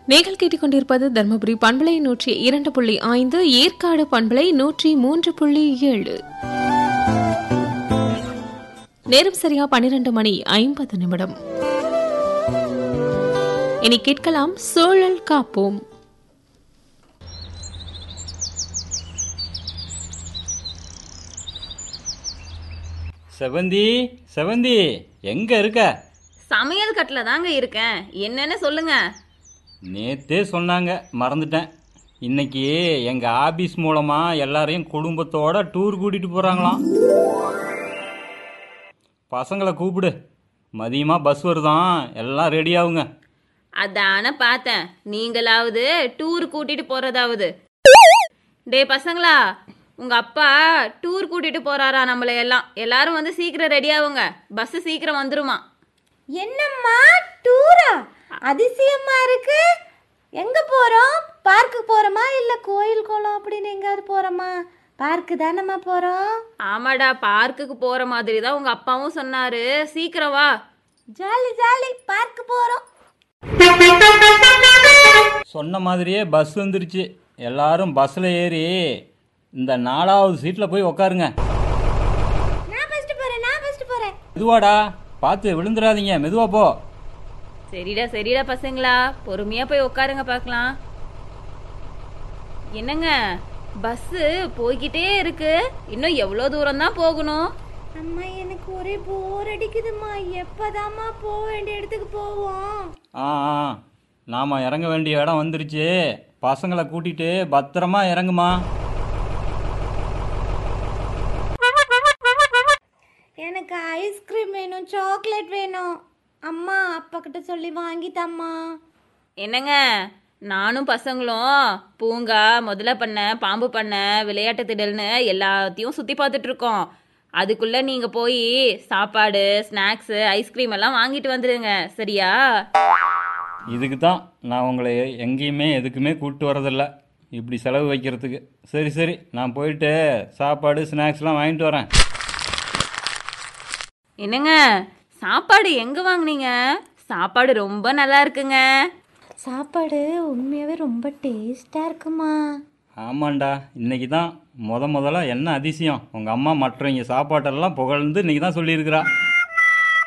நீங்கள் கேட்டுக்கொண்டிருப்பது தர்மபுரி பண்பலை நூற்றி இரண்டு புள்ளி ஐந்து ஏற்காடு பண்பலை நூற்றி மூன்று புள்ளி ஏழு நேரம் சரியா பன்னிரண்டு மணி ஐம்பது நிமிடம் இனி கேட்கலாம் சூழல் காப்போம் செவந்தி செவந்தி எங்க இருக்க சமையல் கட்டில் தாங்க இருக்கேன் என்னன்னு சொல்லுங்க நேத்தே சொன்னாங்க மறந்துட்டேன் இன்னைக்கு எங்க ஆபீஸ் மூலமா எல்லாரையும் குடும்பத்தோட டூர் கூட்டிட்டு போறாங்களாம் பசங்களை கூப்பிடு மதியமா பஸ் வருதாம் எல்லாம் ரெடி ஆகுங்க அதான பார்த்தேன் நீங்களாவது டூர் கூட்டிட்டு போறதாவது டே பசங்களா உங்க அப்பா டூர் கூட்டிட்டு போறாரா நம்மள எல்லாம் எல்லாரும் வந்து சீக்கிரம் ரெடி ஆகுங்க பஸ் சீக்கிரம் வந்துருமா என்னம்மா டூரா அதிசயமா இருக்கு எங்க போறோம் பார்க்கு போறோமா இல்ல கோயில் குளம் அப்படின்னு எங்காவது போறோமா பார்க்கு தானம்மா போறோம் ஆமாடா பார்க்குக்கு போற மாதிரி தான் உங்க அப்பாவும் சொன்னாரு சீக்கிரம் வா ஜாலி ஜாலி பார்க்கு போறோம் சொன்ன மாதிரியே பஸ் வந்துருச்சு எல்லாரும் பஸ்ஸில் ஏறி இந்த நாலாவது சீட்டில் போய் உக்காருங்க நான் ஃபர்ஸ்ட் போறேன் நான் ஃபர்ஸ்ட் போறேன் மெதுவாடா பார்த்து விழுந்துடாதீங்க மெதுவா போ சரிடா சரிடா பசங்களா பொறுமையா போய் உட்காருங்க பார்க்கலாம் என்னங்க பஸ் போய்கிட்டே இருக்கு இன்னும் எவ்வளோ தூரம் தான் போகணும் அம்மா எனக்கு ஒரே போர் அடிக்குதுமா எப்பதாம்மா போக வேண்டிய இடத்துக்கு போவோம் ஆ ஆ நாம் இறங்க வேண்டிய இடம் வந்துருச்சு பசங்களை கூட்டிட்டு பத்திரமா இறங்குமா எனக்கு ஐஸ்கிரீம் வேணும் சாக்லேட் வேணும் அம்மா அப்பா கிட்ட சொல்லி வாங்கித்தாம்மா என்னங்க நானும் பசங்களும் பூங்கா முதல்ல பண்ண பாம்பு பண்ண விளையாட்டு திடல்னு எல்லாத்தையும் சுற்றி பார்த்துட்டு இருக்கோம் அதுக்குள்ள நீங்க போய் சாப்பாடு ஸ்நாக்ஸு ஐஸ்கிரீம் எல்லாம் வாங்கிட்டு வந்துடுங்க சரியா இதுக்கு தான் நான் உங்களை எங்கேயுமே எதுக்குமே கூப்பிட்டு வரதில்ல இப்படி செலவு வைக்கிறதுக்கு சரி சரி நான் போயிட்டு சாப்பாடு ஸ்நாக்ஸ்லாம் வாங்கிட்டு வரேன் என்னங்க சாப்பாடு எங்க வாங்குனீங்க சாப்பாடு ரொம்ப நல்லா இருக்குங்க சாப்பாடு உண்மையாவே ரொம்ப டேஸ்டா இருக்குமா ஆமாண்டா இன்னைக்கு தான் முத முதல்ல என்ன அதிசயம் உங்கள் அம்மா மற்றவங்க சாப்பாட்டெல்லாம் புகழ்ந்து இன்னைக்கு தான் சொல்லியிருக்கிறா